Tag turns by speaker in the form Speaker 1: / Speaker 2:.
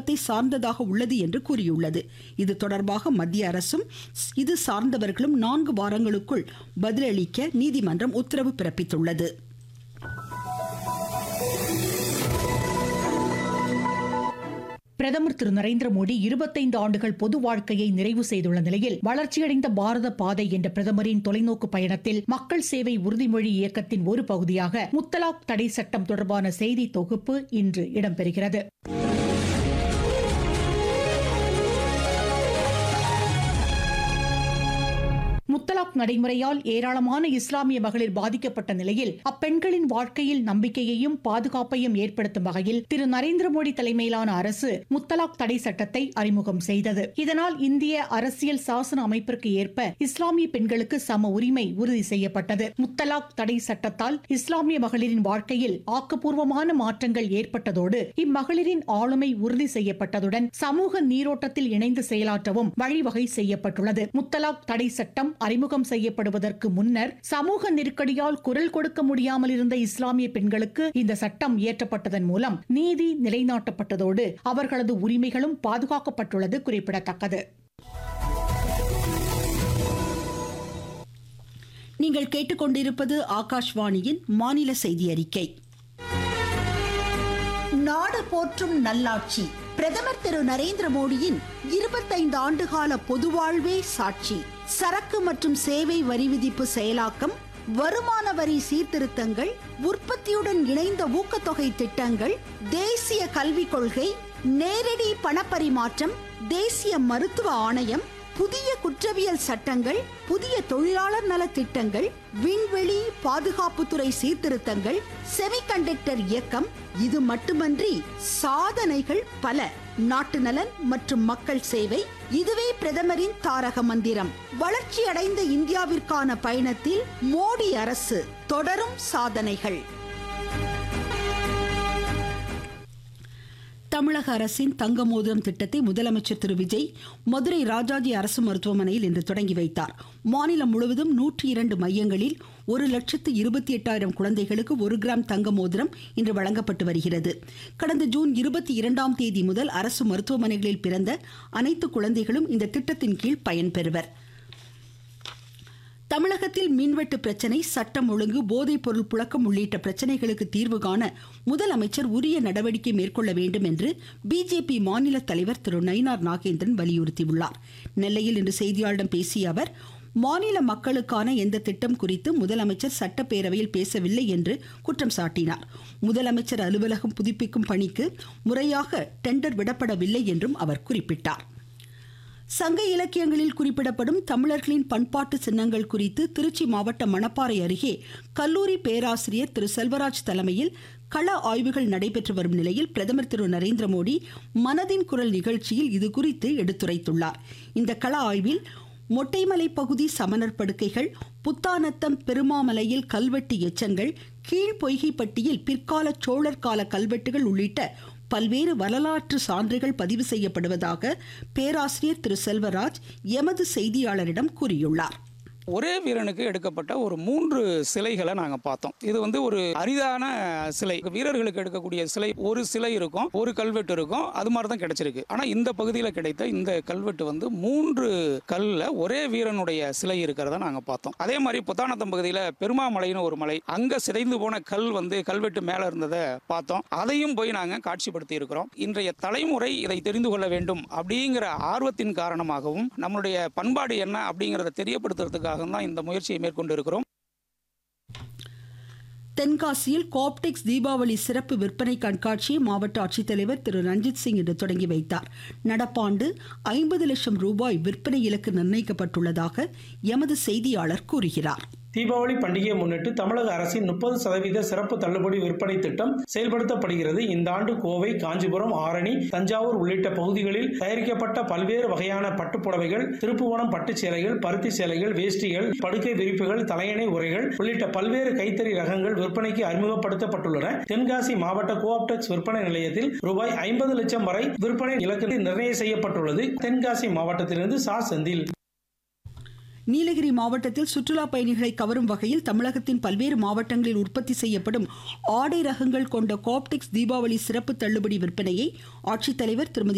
Speaker 1: தரத்தை சார்ந்ததாக உள்ளது என்று கூறியுள்ளது இது தொடர்பாக மத்திய அரசும் இது சார்ந்தவர்களும் நான்கு வாரங்களுக்குள் பதிலளிக்க நீதிமன்றம் உத்தரவு பிறப்பித்துள்ளது
Speaker 2: பிரதமர் திரு நரேந்திர மோடி இருபத்தைந்து ஆண்டுகள் பொது வாழ்க்கையை நிறைவு செய்துள்ள நிலையில் வளர்ச்சியடைந்த பாரத பாதை என்ற பிரதமரின் தொலைநோக்கு பயணத்தில் மக்கள் சேவை உறுதிமொழி இயக்கத்தின் ஒரு பகுதியாக முத்தலாக் தடை சட்டம் தொடர்பான செய்தி தொகுப்பு இன்று இடம்பெறுகிறது முத்தலாக் நடைமுறையால் ஏராளமான இஸ்லாமிய மகளிர் பாதிக்கப்பட்ட நிலையில் அப்பெண்களின் வாழ்க்கையில் நம்பிக்கையையும் பாதுகாப்பையும் ஏற்படுத்தும் வகையில் திரு நரேந்திர மோடி தலைமையிலான அரசு முத்தலாக் தடை சட்டத்தை அறிமுகம் செய்தது இதனால் இந்திய அரசியல் சாசன அமைப்பிற்கு ஏற்ப இஸ்லாமிய பெண்களுக்கு சம உரிமை உறுதி செய்யப்பட்டது முத்தலாக் தடை சட்டத்தால் இஸ்லாமிய மகளிரின் வாழ்க்கையில் ஆக்கப்பூர்வமான மாற்றங்கள் ஏற்பட்டதோடு இம்மகளிரின் ஆளுமை உறுதி செய்யப்பட்டதுடன் சமூக நீரோட்டத்தில் இணைந்து செயலாற்றவும் வழிவகை செய்யப்பட்டுள்ளது முத்தலாக் தடை சட்டம் அறிமுகம் செய்யப்படுவதற்கு முன்னர் சமூக நெருக்கடியால் குரல் கொடுக்க முடியாமல் இருந்த இஸ்லாமிய பெண்களுக்கு இந்த சட்டம் இயற்றப்பட்டதன் மூலம் நீதி நிலைநாட்டப்பட்டதோடு அவர்களது உரிமைகளும் பாதுகாக்கப்பட்டுள்ளது குறிப்பிடத்தக்கது
Speaker 1: நீங்கள் கேட்டுக்கொண்டிருப்பது ஆகாஷ்வாணியின் மாநில செய்தி அறிக்கை
Speaker 3: நாடு போற்றும் நல்லாட்சி பிரதமர் திரு நரேந்திர மோடியின் இருபத்தைந்து ஆண்டுகால பொதுவாழ்வே சாட்சி சரக்கு மற்றும் சேவை வரி விதிப்பு செயலாக்கம் வருமான வரி சீர்திருத்தங்கள் உற்பத்தியுடன் இணைந்த ஊக்கத்தொகை திட்டங்கள் தேசிய கல்விக் கொள்கை நேரடி பணப்பரிமாற்றம் தேசிய மருத்துவ ஆணையம் புதிய குற்றவியல் சட்டங்கள் புதிய தொழிலாளர் நல திட்டங்கள் விண்வெளி பாதுகாப்புத்துறை சீர்திருத்தங்கள் செமிகண்டக்டர் இயக்கம் இது மட்டுமன்றி சாதனைகள் பல நாட்டு நலன் மற்றும் மக்கள் சேவை இதுவே பிரதமரின் தாரக மந்திரம் வளர்ச்சியடைந்த இந்தியாவிற்கான பயணத்தில் மோடி அரசு தொடரும் சாதனைகள்
Speaker 1: தமிழக அரசின் தங்க மோதிரம் திட்டத்தை முதலமைச்சர் திரு விஜய் மதுரை ராஜாஜி அரசு மருத்துவமனையில் இன்று தொடங்கி வைத்தார் மாநிலம் முழுவதும் நூற்றி இரண்டு மையங்களில் ஒரு லட்சத்து இருபத்தி எட்டாயிரம் குழந்தைகளுக்கு ஒரு கிராம் தங்க மோதிரம் இன்று வழங்கப்பட்டு வருகிறது கடந்த ஜூன் இருபத்தி இரண்டாம் தேதி முதல் அரசு மருத்துவமனைகளில் பிறந்த அனைத்து குழந்தைகளும் இந்த திட்டத்தின் கீழ் பயன்பெறுவர் தமிழகத்தில் மின்வெட்டு பிரச்சனை சட்டம் ஒழுங்கு போதைப் பொருள் புழக்கம் உள்ளிட்ட பிரச்சனைகளுக்கு தீர்வு காண முதலமைச்சர் உரிய நடவடிக்கை மேற்கொள்ள வேண்டும் என்று பிஜேபி மாநில தலைவர் திரு நயினார் நாகேந்திரன் வலியுறுத்தியுள்ளார் நெல்லையில் இன்று செய்தியாளர்களிடம் பேசிய அவர் மாநில மக்களுக்கான எந்த திட்டம் குறித்து முதலமைச்சர் சட்டப்பேரவையில் பேசவில்லை என்று குற்றம் சாட்டினார் முதலமைச்சர் அலுவலகம் புதுப்பிக்கும் பணிக்கு முறையாக டெண்டர் விடப்படவில்லை என்றும் அவர் குறிப்பிட்டார் சங்க இலக்கியங்களில் குறிப்பிடப்படும் தமிழர்களின் பண்பாட்டு சின்னங்கள் குறித்து திருச்சி மாவட்டம் மணப்பாறை அருகே கல்லூரி பேராசிரியர் திரு செல்வராஜ் தலைமையில் கள ஆய்வுகள் நடைபெற்று வரும் நிலையில் பிரதமர் திரு நரேந்திர மோடி மனதின் குரல் நிகழ்ச்சியில் இது குறித்து எடுத்துரைத்துள்ளார் இந்த கள ஆய்வில் மொட்டைமலை பகுதி சமணர் படுக்கைகள் புத்தானத்தம் பெருமாமலையில் கல்வெட்டு எச்சங்கள் கீழ்பொய்கைப்பட்டியில் பிற்கால சோழர் கால கல்வெட்டுகள் உள்ளிட்ட பல்வேறு வரலாற்று சான்றுகள் பதிவு செய்யப்படுவதாக பேராசிரியர் திரு செல்வராஜ் எமது செய்தியாளரிடம் கூறியுள்ளார்
Speaker 4: ஒரே வீரனுக்கு எடுக்கப்பட்ட ஒரு மூன்று சிலைகளை நாங்கள் பார்த்தோம் இது வந்து ஒரு அரிதான சிலை வீரர்களுக்கு எடுக்கக்கூடிய சிலை ஒரு சிலை இருக்கும் ஒரு கல்வெட்டு இருக்கும் அது மாதிரி தான் கிடைச்சிருக்கு ஆனால் இந்த பகுதியில் கிடைத்த இந்த கல்வெட்டு வந்து மூன்று கல்லில் ஒரே வீரனுடைய சிலை இருக்கிறத நாங்கள் பார்த்தோம் அதே மாதிரி புத்தானத்தம் பகுதியில் பெருமாமலைன்னு ஒரு மலை அங்கே சிதைந்து போன கல் வந்து கல்வெட்டு மேலே இருந்ததை பார்த்தோம் அதையும் போய் நாங்கள் காட்சிப்படுத்தி இருக்கிறோம் இன்றைய தலைமுறை இதை தெரிந்து கொள்ள வேண்டும் அப்படிங்கிற ஆர்வத்தின் காரணமாகவும் நம்மளுடைய பண்பாடு என்ன அப்படிங்கிறத தெரியப்படுத்துறதுக்காக தான் இந்த முயற்சியை மேற்கொண்டு இருக்கிறோம்
Speaker 1: தென்காசியில் கோப்டெக்ஸ் தீபாவளி சிறப்பு விற்பனை கண்காட்சியை மாவட்ட ஆட்சித்தலைவர் திரு ரஞ்சித் சிங் இன்று தொடங்கி வைத்தார் நடப்பாண்டு ஐம்பது லட்சம் ரூபாய் விற்பனை இலக்கு நிர்ணயிக்கப்பட்டுள்ளதாக எமது செய்தியாளர் கூறுகிறார்
Speaker 5: தீபாவளி பண்டிகையை முன்னிட்டு தமிழக அரசின் முப்பது சதவீத சிறப்பு தள்ளுபடி விற்பனை திட்டம் செயல்படுத்தப்படுகிறது இந்த ஆண்டு கோவை காஞ்சிபுரம் ஆரணி தஞ்சாவூர் உள்ளிட்ட பகுதிகளில் தயாரிக்கப்பட்ட பல்வேறு வகையான பட்டுப் புடவைகள் திருப்புவனம் பட்டுச் சேலைகள் பருத்தி சேலைகள் வேஷ்டிகள் படுக்கை விரிப்புகள் தலையணை உரைகள் உள்ளிட்ட பல்வேறு கைத்தறி ரகங்கள் விற்பனைக்கு அறிமுகப்படுத்தப்பட்டுள்ளன தென்காசி மாவட்ட கோஆப்டெக்ஸ் விற்பனை நிலையத்தில் ரூபாய் ஐம்பது லட்சம் வரை விற்பனை இலக்கு நிர்ணயம் செய்யப்பட்டுள்ளது தென்காசி மாவட்டத்திலிருந்து சா செந்தில்
Speaker 1: நீலகிரி மாவட்டத்தில் சுற்றுலா பயணிகளை கவரும் வகையில் தமிழகத்தின் பல்வேறு மாவட்டங்களில் உற்பத்தி செய்யப்படும் ஆடை ரகங்கள் கொண்ட கோப்டெக்ஸ் தீபாவளி சிறப்பு தள்ளுபடி விற்பனையை ஆட்சித்தலைவர் திருமதி